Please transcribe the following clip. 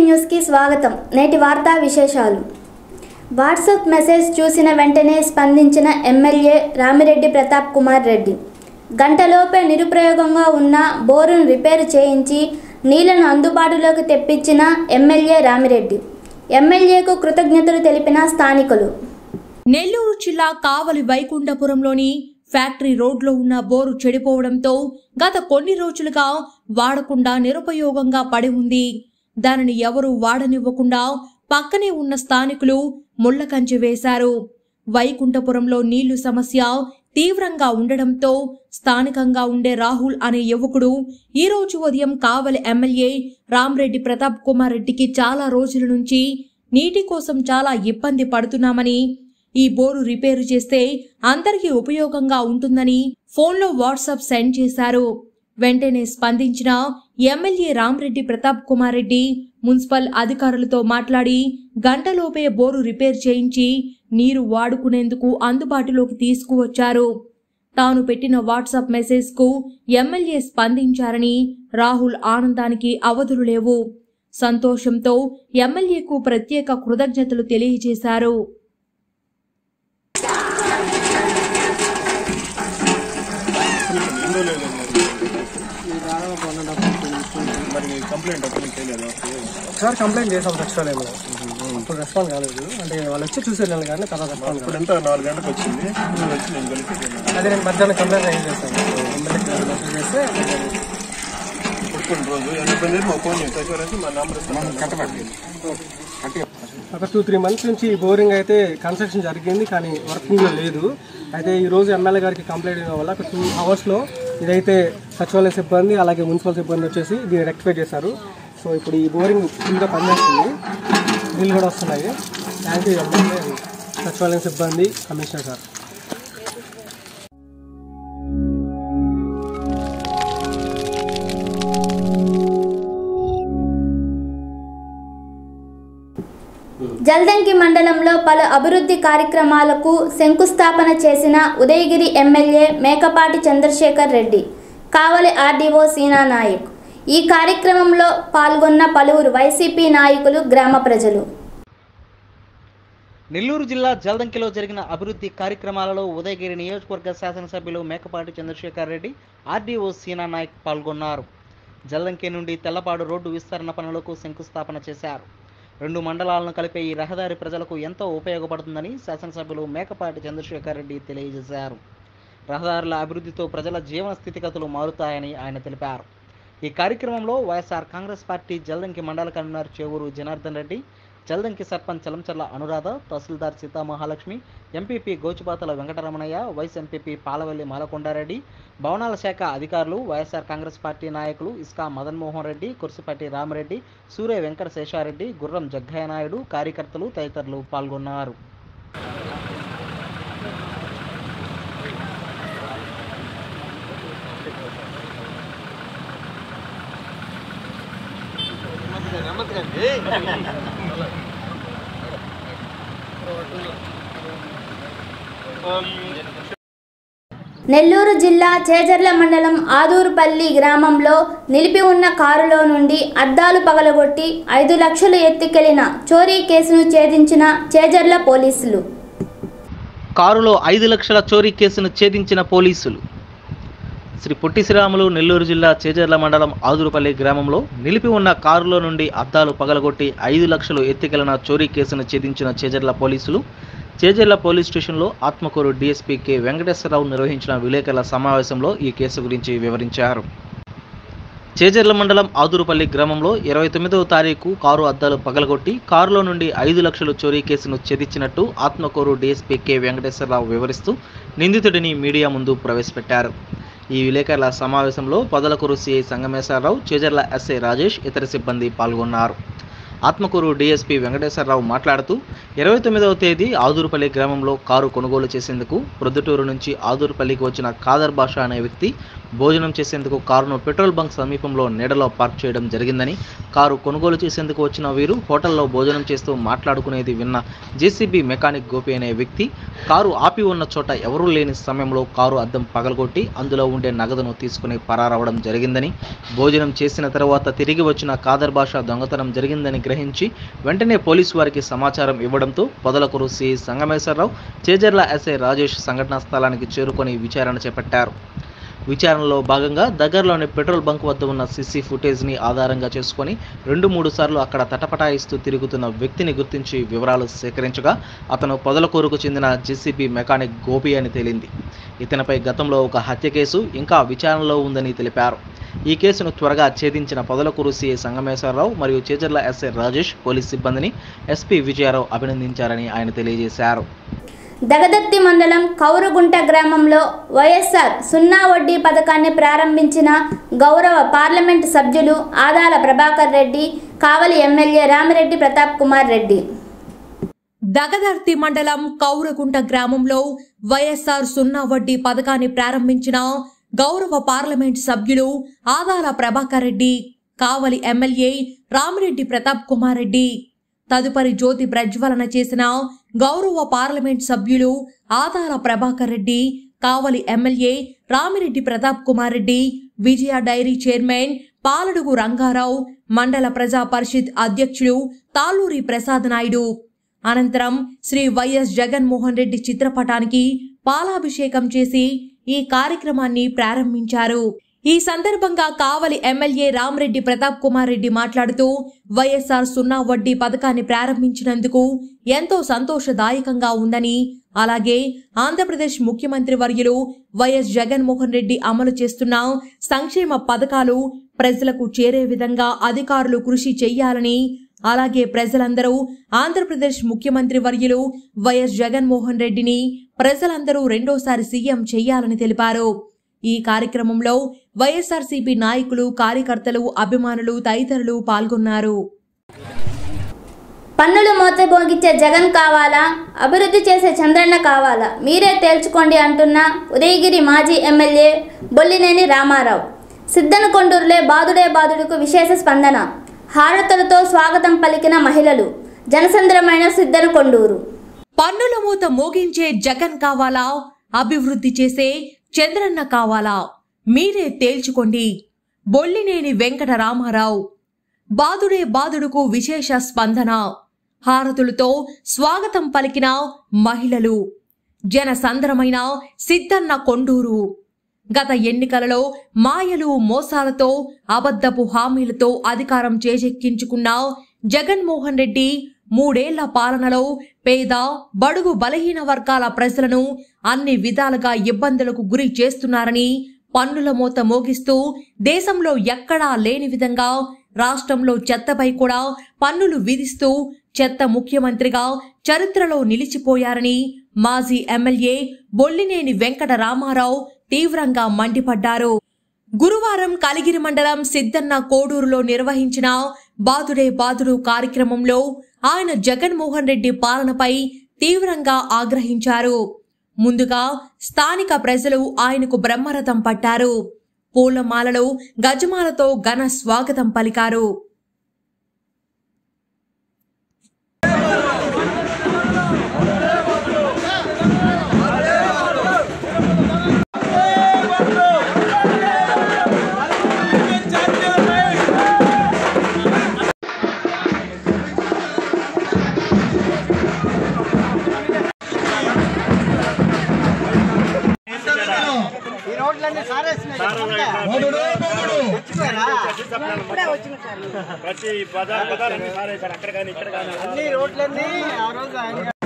న్యూస్కి స్వాగతం నేటి వార్తా విశేషాలు వాట్సాప్ మెసేజ్ చూసిన వెంటనే స్పందించిన ఎమ్మెల్యే రామిరెడ్డి ప్రతాప్ కుమార్ రెడ్డి గంటలోపే నిరుప్రయోగంగా ఉన్న బోరును రిపేరు చేయించి నీళ్లను అందుబాటులోకి తెప్పించిన ఎమ్మెల్యే రామిరెడ్డి ఎమ్మెల్యేకు కృతజ్ఞతలు తెలిపిన స్థానికులు నెల్లూరు జిల్లా కావలి వైకుంఠపురంలోని ఫ్యాక్టరీ రోడ్లో ఉన్న బోరు చెడిపోవడంతో గత కొన్ని రోజులుగా వాడకుండా నిరుపయోగంగా పడి ఉంది దానిని ఎవరూ వాడనివ్వకుండా పక్కనే ఉన్న స్థానికులు ముళ్ళ కంచె వేశారు వైకుంఠపురంలో నీళ్లు సమస్య తీవ్రంగా ఉండడంతో స్థానికంగా ఉండే రాహుల్ అనే యువకుడు ఈ రోజు ఉదయం కావలి ఎమ్మెల్యే రామ్రెడ్డి ప్రతాప్ కుమార్ రెడ్డికి చాలా రోజుల నుంచి నీటి కోసం చాలా ఇబ్బంది పడుతున్నామని ఈ బోరు రిపేరు చేస్తే అందరికీ ఉపయోగంగా ఉంటుందని ఫోన్లో వాట్సాప్ సెండ్ చేశారు వెంటనే స్పందించిన ఎమ్మెల్యే రామ్రెడ్డి ప్రతాప్ కుమార్ రెడ్డి మున్సిపల్ అధికారులతో మాట్లాడి గంటలోపే బోరు రిపేర్ చేయించి నీరు వాడుకునేందుకు అందుబాటులోకి తీసుకువచ్చారు తాను పెట్టిన వాట్సాప్ మెసేజ్కు ఎమ్మెల్యే స్పందించారని రాహుల్ ఆనందానికి అవధులు లేవు సంతోషంతో ఎమ్మెల్యేకు ప్రత్యేక కృతజ్ఞతలు తెలియజేశారు మరి కంప్లైంట్ అప్పుడు చేయలేదు ఒకసారి కంప్లైంట్ చేసాం సచివాలయంలో అప్పుడు రెస్పాండ్ కాలేదు అంటే వాళ్ళు వచ్చి చూసి వెళ్ళాను కానీ తర్వాత రెస్పాండ్ ఇప్పుడు ఎంత నాలుగు గంటలకు వచ్చింది ఇప్పుడు వచ్చి నేను కలిసి కాలేదు అదే నేను మధ్యాహ్నం కంప్లైంట్ రైజ్ చేశాను ఎమ్మెల్యేకి మెసేజ్ చేస్తే పుట్టుకుని రోజు ఎనభై మా ఫోన్ సచివాలయానికి మా నెంబర్ ఒక టూ త్రీ మంత్స్ నుంచి ఈ బోరింగ్ అయితే కన్స్ట్రక్షన్ జరిగింది కానీ వర్కింగ్లో లేదు అయితే ఈ రోజు ఎమ్మెల్యే గారికి కంప్లైంట్ ఇవ్వడం వల్ల ఒక టూ అవర్స్లో ఇదైతే సచివాలయ సిబ్బంది అలాగే మున్సిపల్ సిబ్బంది వచ్చేసి దీన్ని రెక్టిఫై చేశారు సో ఇప్పుడు ఈ బోరింగ్ ఫుల్గా పనిచేస్తుంది నీళ్ళు కూడా వస్తున్నాయి థ్యాంక్ యూ ఎమ్మెల్యే సచివాలయం సిబ్బంది కమిషనర్ సార్ జల్దంకి మండలంలో పలు అభివృద్ధి కార్యక్రమాలకు శంకుస్థాపన చేసిన ఉదయగిరి ఎమ్మెల్యే మేకపాటి చంద్రశేఖర్ రెడ్డి కావలి ఆర్డీఓ సీనా నాయక్ ఈ కార్యక్రమంలో పాల్గొన్న పలువురు వైసీపీ నాయకులు గ్రామ ప్రజలు నెల్లూరు జిల్లా జల్దంకిలో జరిగిన అభివృద్ధి కార్యక్రమాలలో ఉదయగిరి నియోజకవర్గ శాసనసభ్యులు మేకపాటి చంద్రశేఖర్ రెడ్డి ఆర్డీఓ సీనా నాయక్ పాల్గొన్నారు జల్దంకి నుండి తెల్లపాడు రోడ్డు విస్తరణ పనులకు శంకుస్థాపన చేశారు రెండు మండలాలను కలిపే ఈ రహదారి ప్రజలకు ఎంతో ఉపయోగపడుతుందని శాసనసభ్యులు మేకపాటి చంద్రశేఖర్ రెడ్డి తెలియజేశారు రహదారుల అభివృద్ధితో ప్రజల జీవన స్థితిగతులు మారుతాయని ఆయన తెలిపారు ఈ కార్యక్రమంలో వైఎస్ఆర్ కాంగ్రెస్ పార్టీ జల్దంకి మండల convener Chevuru Janardhan Reddy Jaldanki sarpanch Chalancharla Anuradha tahsildar Seethamahalakshmi MPP Gochupatala Venkataramanaiah vice MPP Palavalli Malakondareddy భవనాల శాఖ అధికారులు వైఎస్ఆర్ కాంగ్రెస్ పార్టీ నాయకులు ఇస్కా మదన్మోహన్ రెడ్డి కుర్సిపాటి రామరెడ్డి సూర్య వెంకట శేషారెడ్డి గుర్రం జగ్గయ్య నాయుడు కార్యకర్తలు తదితరులు పాల్గొన్నారు నెల్లూరు జిల్లా చేజర్ల మండలం ఆదూరుపల్లి గ్రామంలో నిలిపి ఉన్న కారులో నుండి అద్దాలు పగలగొట్టి ఐదు లక్షలు ఎత్తుకెళ్లిన చోరీ కేసును ఛేదించిన చేజర్ల పోలీసులు కారులో ఐదు లక్షల చోరీ కేసును ఛేదించిన పోలీసులు శ్రీ పొట్టి శ్రీరాములు నెల్లూరు జిల్లా చేజర్ల మండలం ఆదురుపల్లి గ్రామంలో నిలిపి ఉన్న కారులో నుండి అద్దాలు పగలగొట్టి ఐదు లక్షలు ఎత్తుకెళ్లిన చోరీ కేసును ఛేదించిన చేజర్ల పోలీసులు చేజర్ల పోలీస్ స్టేషన్లో ఆత్మకూరు డీఎస్పీ కె వెంకటేశ్వరరావు నిర్వహించిన విలేకరుల సమావేశంలో ఈ కేసు గురించి వివరించారు చేజర్ల మండలం ఆదురుపల్లి గ్రామంలో ఇరవై తొమ్మిదవ తారీఖు కారు అద్దాలు పగలగొట్టి కారులో నుండి ఐదు లక్షలు చోరీ కేసును ఛేదించినట్టు ఆత్మకూరు డీఎస్పీ కె వెంకటేశ్వరరావు వివరిస్తూ నిందితుడిని మీడియా ముందు ప్రవేశపెట్టారు ఈ విలేకరుల సమావేశంలో పొదలకూరు సిఐ సంగమేశ్వరరావు చేజర్ల ఎస్ఐ రాజేష్ ఇతర సిబ్బంది పాల్గొన్నారు ఆత్మకూరు డీఎస్పీ వెంకటేశ్వరరావు మాట్లాడుతూ ఇరవై తొమ్మిదవ తేదీ ఆదూరుపల్లి గ్రామంలో కారు కొనుగోలు చేసేందుకు ప్రొద్దుటూరు నుంచి ఆదూరుపల్లికి వచ్చిన ఖాదర్ బాషా అనే వ్యక్తి భోజనం చేసేందుకు కారును పెట్రోల్ బంక్ సమీపంలో నీడలో పార్క్ చేయడం జరిగిందని కారు కొనుగోలు చేసేందుకు వచ్చిన వీరు హోటల్లో భోజనం చేస్తూ మాట్లాడుకునేది విన్న జేసీబీ మెకానిక్ గోపి అనే వ్యక్తి కారు ఆపి ఉన్న చోట ఎవరూ లేని సమయంలో కారు అద్దం పగలగొట్టి అందులో ఉండే నగదును తీసుకుని పరారవడం జరిగిందని భోజనం చేసిన తర్వాత తిరిగి వచ్చిన ఖాదర్ బాషా దొంగతనం జరిగిందని గ్రహించి వెంటనే పోలీసు వారికి సమాచారం ఇవ్వడంతో పొదలకూరు సిఐ సంగమేశ్వరరావు చేజర్ల ఎస్ఐ రాజేష్ సంఘటనా స్థలానికి చేరుకొని విచారణ చేపట్టారు విచారణలో భాగంగా దగ్గరలోని పెట్రోల్ బంక్ వద్ద ఉన్న సీసీ ఫుటేజ్ని ఆధారంగా చేసుకొని రెండు మూడు సార్లు అక్కడ తటపటాయిస్తూ తిరుగుతున్న వ్యక్తిని గుర్తించి వివరాలు సేకరించగా అతను పొదలకూరుకు చెందిన జెసిబి మెకానిక్ గోపి అని తేలింది ఇతనిపై గతంలో ఒక హత్య కేసు ఇంకా విచారణలో ఉందని తెలిపారు ఈ కేసును త్వరగా ఛేదించిన పొదలకూరు సీఐ సంగమేశ్వరరావు మరియు చేజర్ల ఎస్ఐ రాజేష్ పోలీస్ సిబ్బందిని ఎస్పీ విజయారావు అభినందించారని ఆయన తెలియజేశారు దగదత్తి మండలం కౌరుగుంట గ్రామంలో వైఎస్ఆర్ సున్నా వడ్డీ పథకాన్ని ప్రారంభించిన గౌరవ పార్లమెంటు సభ్యులు ఆదాల ప్రభాకర్ రెడ్డి కావలి ఎమ్మెల్యే రామిరెడ్డి ప్రతాప్ కుమార్ రెడ్డి దగదర్తి మండలం కౌరగుంట గ్రామంలో వైఎస్ఆర్ సున్నా వడ్డీ పథకాన్ని ప్రారంభించిన గౌరవ పార్లమెంట్ సభ్యులు ఆదాల ప్రభాకర్ రెడ్డి కావలి ఎమ్మెల్యే రామిరెడ్డి ప్రతాప్ కుమార్ రెడ్డి తదుపరి జ్యోతి ప్రజ్వలన చేసిన గౌరవ పార్లమెంట్ సభ్యులు Adala Prabhakar Reddy Kavali MLA Ramireddy Pratap Kumar Reddy Vijaya dairy chairman Paladugu Rangarao మండల ప్రజా పరిషత్ అధ్యక్షులు తాళ్ళూరి ప్రసాద్ నాయుడు అనంతరం శ్రీ వైఎస్ జగన్మోహన్ రెడ్డి చిత్రపటానికి పాలాభిషేకం చేసి ఈ కార్యక్రమాన్ని ప్రారంభించారు ఈ సందర్భంగా కావలి ఎమ్మెల్యే రామరెడ్డి ప్రతాప్ కుమార్ రెడ్డి మాట్లాడుతూ వైఎస్ఆర్ సున్నా వడ్డీ పథకాన్ని ప్రారంభించినందుకు ఎంతో సంతోషదాయకంగా ఉందని అలాగే ఆంధ్రప్రదేశ్ ముఖ్యమంత్రి వర్యులు వైఎస్ జగన్మోహన్ రెడ్డి అమలు చేస్తున్న సంక్షేమ పథకాలు ప్రజలకు చేరే విధంగా అధికారులు కృషి చెయ్యాలని అలాగే ప్రజలందరూ ఆంధ్రప్రదేశ్ ముఖ్యమంత్రి వర్యులు వైఎస్ జగన్మోహన్ రెడ్డిని ప్రజలందరూ రెండోసారి సీఎం చెయ్యాలని తెలిపారు ఈ కార్యక్రమంలో వైఎస్ఆర్సీపీ నాయకులు కార్యకర్తలు అభిమానులు తదితరులు పాల్గొన్నారు పన్నులు మోతబోగించే జగన్ కావాలా అభివృద్ధి చేసే చంద్రన్న కావాలా మీరే తేల్చుకోండి అంటున్న ఉదయగిరి మాజీ ఎమ్మెల్యే బొల్లినేని రామారావు సిద్ధనకొండూరులే బాదుడే బాదుడుకు విశేష స్పందన హారతులతో స్వాగతం పలికిన మహిళలు జనసంద్రమైన సిద్ధనకొండూరు పన్నుల మూత మోగించే జగన్ కావాలా అభివృద్ధి చేసే చంద్రన్న కావాలా మీరే తేల్చుకోండి బొల్లినేని వెంకట రామారావు బాదుడే బాదుడుకు విశేష స్పందన హారతులతో స్వాగతం పలికిన మహిళలు జనసంద్రమైన సిద్ధన్న కొండూరు గత ఎన్నికలలో మాయలు మోసాలతో అబద్ధపు హామీలతో అధికారం చేజెక్కించుకున్న జగన్మోహన్ రెడ్డి మూడేళ్ల పాలనలో పేద బడుగు బలహీన వర్గాల ప్రజలను అన్ని విధాలుగా ఇబ్బందులకు గురి చేస్తున్నారని పన్నుల మూత మోగిస్తూ దేశంలో ఎక్కడా లేని విధంగా రాష్ట్రంలో చెత్తపై కూడా పన్నులు విధిస్తూ చెత్త ముఖ్యమంత్రిగా చరిత్రలో నిలిచిపోయారని మాజీ ఎమ్మెల్యే బొల్లినేని వెంకట రామారావు తీవ్రంగా మండిపడ్డారు గురువారం కలిగిరి మండలం సిద్ధన్న కోడూరులో నిర్వహించిన బాదుడే బాదుడు కార్యక్రమంలో ఆయన జగన్మోహన్ రెడ్డి పాలనపై తీవ్రంగా ఆగ్రహించారు ముందుగా స్థానిక ప్రజలు ఆయనకు బ్రహ్మరథం పట్టారు పూలమాలలు గజమాలతో ఘన స్వాగతం పలికారు ప్రతి బజార్ బజార్ అన్ని సారేశారు అక్కడ కానీ ఇక్కడ కానీ